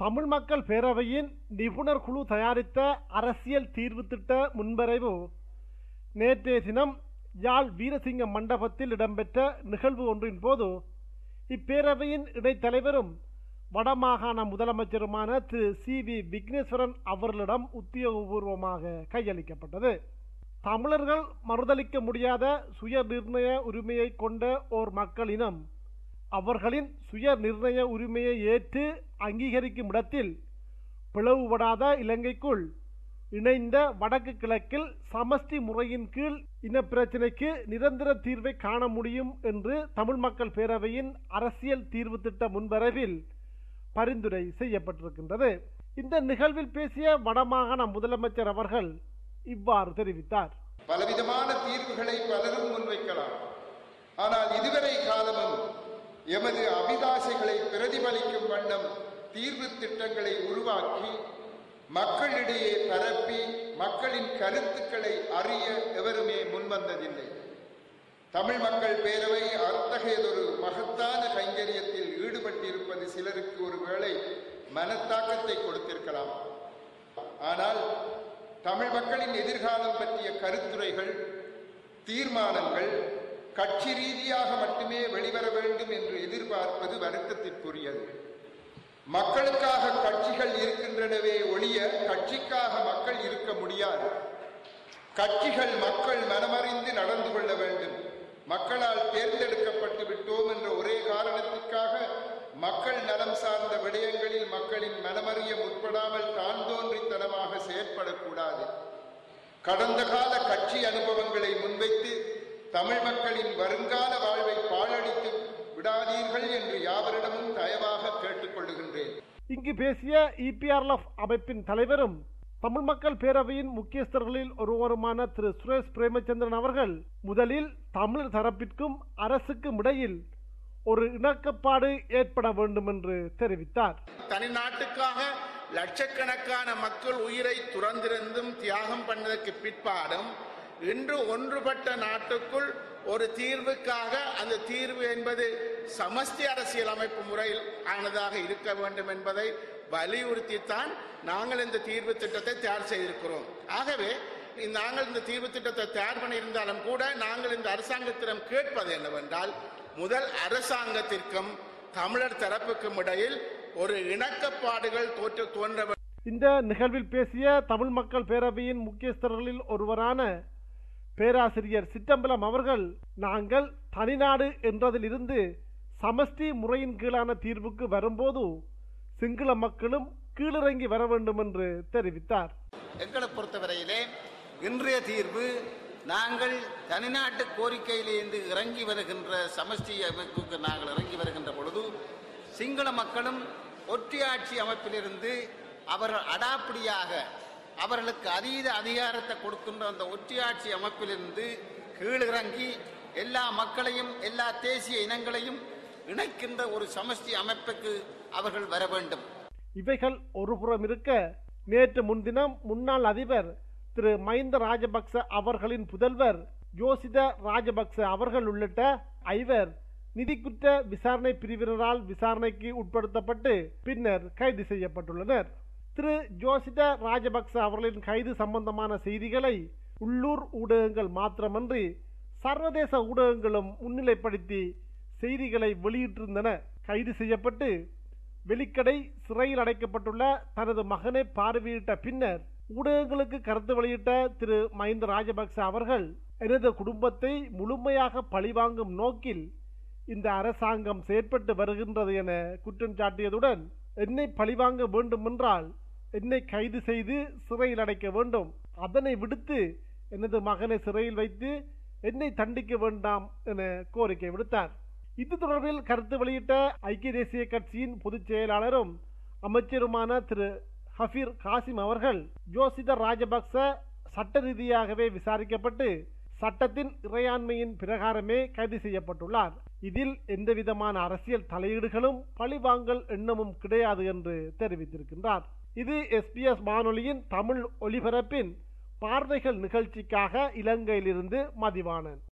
தமிழ் மக்கள் பேரவையின் நிபுணர் குழு தயாரித்த அரசியல் தீர்வு திட்ட முன்வரைவு நேற்றைய தினம் யாழ் வீரசிங்க மண்டபத்தில் இடம்பெற்ற நிகழ்வு ஒன்றின் போது இப்பேரவையின் இடைத்தலைவரும் வடமாகாண முதலமைச்சருமான திரு சி வி விக்னேஸ்வரன் அவர்களிடம் உத்தியோகபூர்வமாக கையளிக்கப்பட்டது தமிழர்கள் மறுதளிக்க முடியாத சுய நிர்ணய உரிமையை கொண்ட ஓர் மக்களினம் அவர்களின் சுய நிர்ணய உரிமையை ஏற்று அங்கீகரிக்கும் இடத்தில் பிளவுபடாத இலங்கைக்குள் இணைந்த வடக்கு கிழக்கில் சமஷ்டி முறையின் கீழ் இனப்பிரச்சினைக்கு நிரந்தர தீர்வை காண முடியும் என்று தமிழ் மக்கள் பேரவையின் அரசியல் தீர்வு திட்ட முன்வரைவில் பரிந்துரை செய்யப்பட்டிருக்கின்றது இந்த நிகழ்வில் பேசிய வடமாகாண முதலமைச்சர் அவர்கள் இவ்வாறு தெரிவித்தார் பலவிதமான தீர்வுகளை பலரும் முன்வைக்கலாம் ஆனால் இதுவரை காலமும் எமது அபிலாஷைகளை பிரதிபலிக்கும் வண்ணம் தீர்வு திட்டங்களை உருவாக்கி மக்களிடையே பரப்பி மக்களின் கருத்துக்களை அறிய எவருமே முன்வந்ததில்லை தமிழ் மக்கள் பேரவை அத்தகையதொரு மகத்தான கைங்கரியத்தில் ஈடுபட்டிருப்பது சிலருக்கு ஒருவேளை மனத்தாக்கத்தை கொடுத்திருக்கலாம் ஆனால் தமிழ் மக்களின் எதிர்காலம் பற்றிய கருத்துரைகள் தீர்மானங்கள் கட்சி ரீதியாக மட்டுமே வெளிவர வேண்டும் என்று எதிர்பார்ப்பது வருத்தத்திற்குரியது மக்களுக்காக கட்சிகள் இருக்கின்றனவே ஒழிய கட்சிக்காக மக்கள் இருக்க முடியாது கட்சிகள் மக்கள் மனமறிந்து நடந்து கொள்ள வேண்டும் மக்களால் தேர்ந்தெடுக்கப்பட்டு விட்டோம் என்ற ஒரே காரணத்திற்காக மக்கள் நலம் சார்ந்த விடயங்களில் மக்களின் மனமறிய முற்படாமல் தான் தோன்றித்தனமாக செயற்படக்கூடாது கடந்த கால கட்சி அனுபவங்களை முன்வைத்து தமிழ் மக்களின் வருங்கால வாழ்வை பாழடித்து விடாதீர்கள் என்று யாவரிடமும் தயவாக கேட்டுக்கொள்ளுகின்றேன் இங்கு பேசிய இபிஆர்எஃப் அமைப்பின் தலைவரும் தமிழ் மக்கள் பேரவையின் முக்கியஸ்தர்களில் ஒருவருமான திரு சுரேஷ் பிரேமச்சந்திரன் அவர்கள் முதலில் தமிழர் தரப்பிற்கும் அரசுக்கும் இடையில் ஒரு இணக்கப்பாடு ஏற்பட வேண்டும் என்று தெரிவித்தார் தனிநாட்டுக்காக லட்சக்கணக்கான மக்கள் உயிரை துறந்திருந்தும் தியாகம் பண்ணதற்கு பிற்பாடும் இன்று ஒன்றுபட்ட நாட்டுக்குள் ஒரு தீர்வுக்காக அந்த தீர்வு என்பது சமஸ்தி அரசியல் அமைப்பு முறையில் ஆனதாக இருக்க வேண்டும் என்பதை வலியுறுத்தித்தான் நாங்கள் இந்த தீர்வு திட்டத்தை தயார் செய்திருக்கிறோம் ஆகவே நாங்கள் இந்த தீர்வு திட்டத்தை தயார் பண்ணியிருந்தாலும் கூட நாங்கள் இந்த அரசாங்கத்திடம் கேட்பது என்னவென்றால் முதல் அரசாங்கத்திற்கும் தமிழர் தரப்புக்கும் இடையில் ஒரு இணக்கப்பாடுகள் தோற்று தோன்ற இந்த நிகழ்வில் பேசிய தமிழ் மக்கள் பேரவையின் முக்கியஸ்தர்களில் ஒருவரான பேராசிரியர் சிற்றம்பலம் அவர்கள் நாங்கள் தனிநாடு என்றதிலிருந்து சமஷ்டி முறையின் கீழான தீர்வுக்கு வரும்போது சிங்கள மக்களும் கீழிறங்கி வர வேண்டும் என்று தெரிவித்தார் எங்களை பொறுத்தவரையிலே இன்றைய தீர்வு நாங்கள் தனிநாட்டு கோரிக்கையிலிருந்து இறங்கி வருகின்ற சமஷ்டி அமைப்புக்கு நாங்கள் இறங்கி வருகின்ற பொழுது சிங்கள மக்களும் ஒற்றையாட்சி அமைப்பிலிருந்து அவர்கள் அடாப்பிடியாக அவர்களுக்கு அதீத அதிகாரத்தை கொடுக்கின்ற அந்த ஒற்றையாட்சி அமைப்பிலிருந்து கீழிறங்கி எல்லா மக்களையும் எல்லா தேசிய இனங்களையும் இணைக்கின்ற ஒரு சமஷ்டி அமைப்புக்கு அவர்கள் வர வேண்டும் இவைகள் ஒருபுறம் இருக்க நேற்று முன்தினம் முன்னாள் அதிபர் திரு மஹிந்த ராஜபக்ச அவர்களின் புதல்வர் யோசித ராஜபக்ச அவர்கள் உள்ளிட்ட ஐவர் நிதிக்குற்ற விசாரணை பிரிவினரால் விசாரணைக்கு உட்படுத்தப்பட்டு பின்னர் கைது செய்யப்பட்டுள்ளனர் திரு ஜோசித ராஜபக்ச அவர்களின் கைது சம்பந்தமான செய்திகளை உள்ளூர் ஊடகங்கள் மாத்திரமன்றி சர்வதேச ஊடகங்களும் முன்னிலைப்படுத்தி செய்திகளை வெளியிட்டிருந்தன கைது செய்யப்பட்டு வெளிக்கடை சிறையில் அடைக்கப்பட்டுள்ள தனது மகனை பார்வையிட்ட பின்னர் ஊடகங்களுக்கு கருத்து வெளியிட்ட திரு மஹிந்த ராஜபக்ச அவர்கள் எனது குடும்பத்தை முழுமையாக பழிவாங்கும் நோக்கில் இந்த அரசாங்கம் செயற்பட்டு வருகின்றது என குற்றம் சாட்டியதுடன் என்னை பழிவாங்க வேண்டுமென்றால் என்னை கைது செய்து சிறையில் அடைக்க வேண்டும் அதனை விடுத்து எனது மகனை சிறையில் வைத்து என்னை தண்டிக்க வேண்டாம் என கோரிக்கை விடுத்தார் இது தொடர்பில் கருத்து வெளியிட்ட ஐக்கிய தேசிய கட்சியின் பொதுச் செயலாளரும் அமைச்சருமான திரு ஹபீர் காசிம் அவர்கள் ஜோசித ராஜபக்ச சட்ட ரீதியாகவே விசாரிக்கப்பட்டு சட்டத்தின் இறையாண்மையின் பிரகாரமே கைது செய்யப்பட்டுள்ளார் இதில் எந்தவிதமான அரசியல் தலையீடுகளும் பழிவாங்கல் எண்ணமும் கிடையாது என்று தெரிவித்திருக்கின்றார் இது எஸ்பிஎஸ் வானொலியின் தமிழ் ஒலிபரப்பின் பார்வைகள் நிகழ்ச்சிக்காக இலங்கையிலிருந்து மதிவானன்